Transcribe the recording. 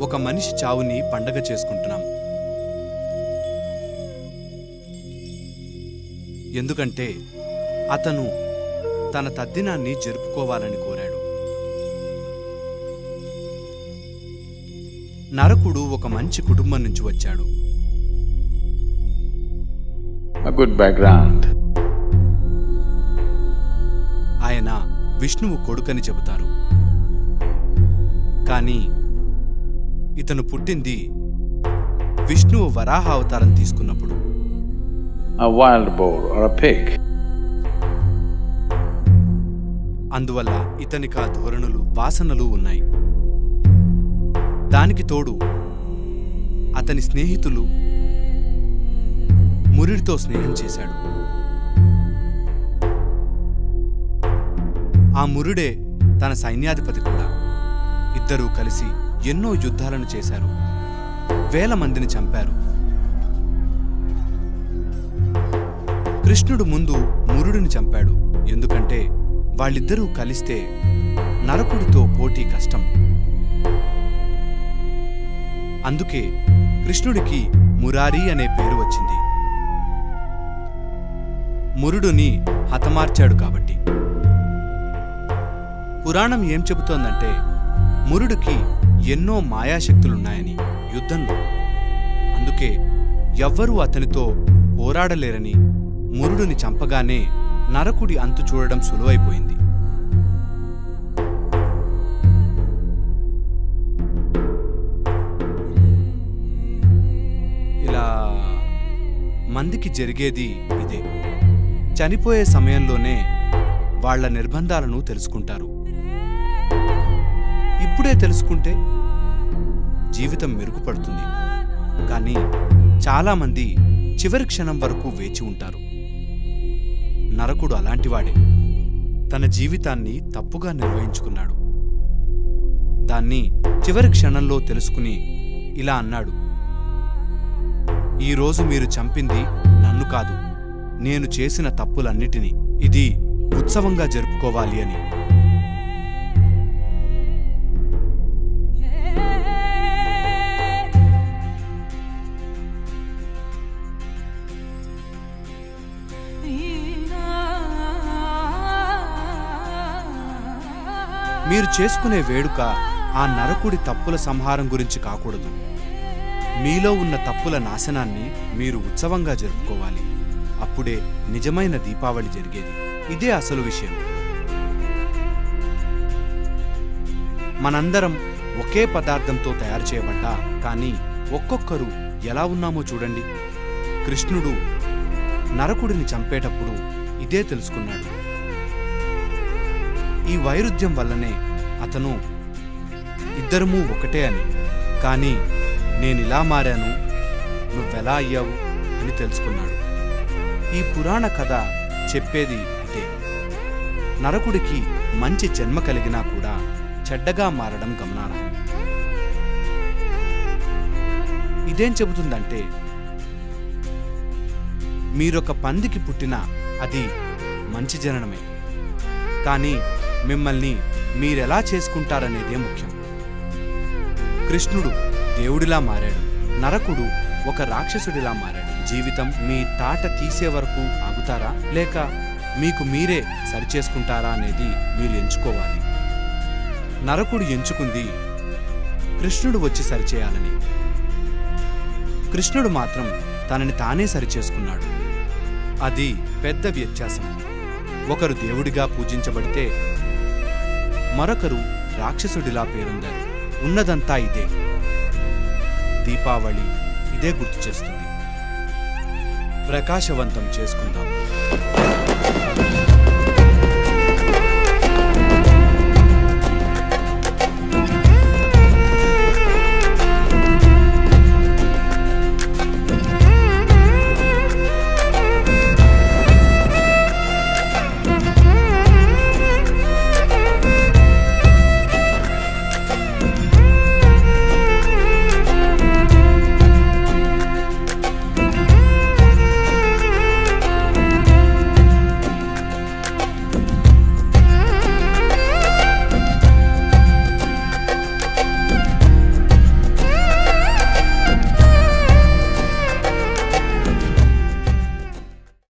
ఒక మనిషి చావుని పండగ చేసుకుంటున్నాం ఎందుకంటే అతను తన తద్దినాన్ని జరుపుకోవాలని కోరాడు నరకుడు ఒక మంచి కుటుంబం నుంచి వచ్చాడు a good background. ఆయన విష్ణువు కొడుకని చెబుతారు కానీ ఇతను పుట్టింది విష్ణువు వరాహ అవతారం తీసుకున్నప్పుడు A wild boar or a pig. అందువల్ల ఇతనికి ఆ ధోరణులు వాసనలు ఉన్నాయి దానికి తోడు అతని స్నేహితులు మురిడితో స్నేహం చేశాడు ఆ మురుడే తన సైన్యాధిపతి కూడా ఇద్దరూ కలిసి ఎన్నో యుద్ధాలను చేశారు వేల మందిని చంపారు కృష్ణుడు ముందు మురుడిని చంపాడు ఎందుకంటే వాళ్ళిద్దరూ కలిస్తే నరకుడితో పోటీ కష్టం అందుకే కృష్ణుడికి మురారి అనే పేరు వచ్చింది మురుడుని హతమార్చాడు కాబట్టి పురాణం ఏం చెబుతోందంటే మురుడికి ఎన్నో మాయాశక్తులున్నాయని యుద్ధంలో అందుకే ఎవ్వరూ అతనితో పోరాడలేరని మురుడుని చంపగానే నరకుడి అంతు చూడడం సులువైపోయింది ఇలా మందికి జరిగేది ఇదే చనిపోయే సమయంలోనే వాళ్ళ నిర్బంధాలను తెలుసుకుంటారు ఇప్పుడే తెలుసుకుంటే జీవితం మెరుగుపడుతుంది కానీ చాలామంది చివరి క్షణం వరకు వేచి ఉంటారు నరకుడు అలాంటివాడే తన జీవితాన్ని తప్పుగా నిర్వహించుకున్నాడు దాన్ని చివరి క్షణంలో తెలుసుకుని ఇలా అన్నాడు ఈరోజు మీరు చంపింది నన్ను కాదు నేను చేసిన తప్పులన్నిటినీ ఇది ఉత్సవంగా జరుపుకోవాలి అని మీరు చేసుకునే వేడుక ఆ నరకుడి తప్పుల సంహారం గురించి కాకూడదు మీలో ఉన్న తప్పుల నాశనాన్ని మీరు ఉత్సవంగా జరుపుకోవాలి అప్పుడే నిజమైన దీపావళి జరిగేది ఇదే అసలు విషయం మనందరం ఒకే పదార్థంతో తయారు చేయబడ్డా కానీ ఒక్కొక్కరు ఎలా ఉన్నామో చూడండి కృష్ణుడు నరకుడిని చంపేటప్పుడు ఇదే తెలుసుకున్నాడు ఈ వైరుధ్యం వల్లనే అతను ఇద్దరమూ ఒకటే అని కానీ నేనిలా మారాను నువ్వెలా అయ్యావు అని తెలుసుకున్నాడు ఈ పురాణ కథ చెప్పేది ఇదే నరకుడికి మంచి జన్మ కలిగినా కూడా చెడ్డగా మారడం గమనార్హం ఇదేం చెబుతుందంటే మీరొక పందికి పుట్టినా అది మంచి జననమే కానీ మిమ్మల్ని మీరెలా చేసుకుంటారనేదే ముఖ్యం కృష్ణుడు దేవుడిలా మారాడు నరకుడు ఒక రాక్షసుడిలా మారాడు జీవితం మీ తాట తీసే వరకు ఆగుతారా లేక మీకు మీరే సరిచేసుకుంటారా అనేది మీరు ఎంచుకోవాలి నరకుడు ఎంచుకుంది కృష్ణుడు వచ్చి సరిచేయాలని కృష్ణుడు మాత్రం తనని తానే సరిచేసుకున్నాడు అది పెద్ద వ్యత్యాసం ఒకరు దేవుడిగా పూజించబడితే మరొకరు రాక్షసుడిలా పేరొందారు ఉన్నదంతా ఇదే దీపావళి ఇదే గుర్తు చేస్తుంది ప్రకాశవంతం చేసుకుందాం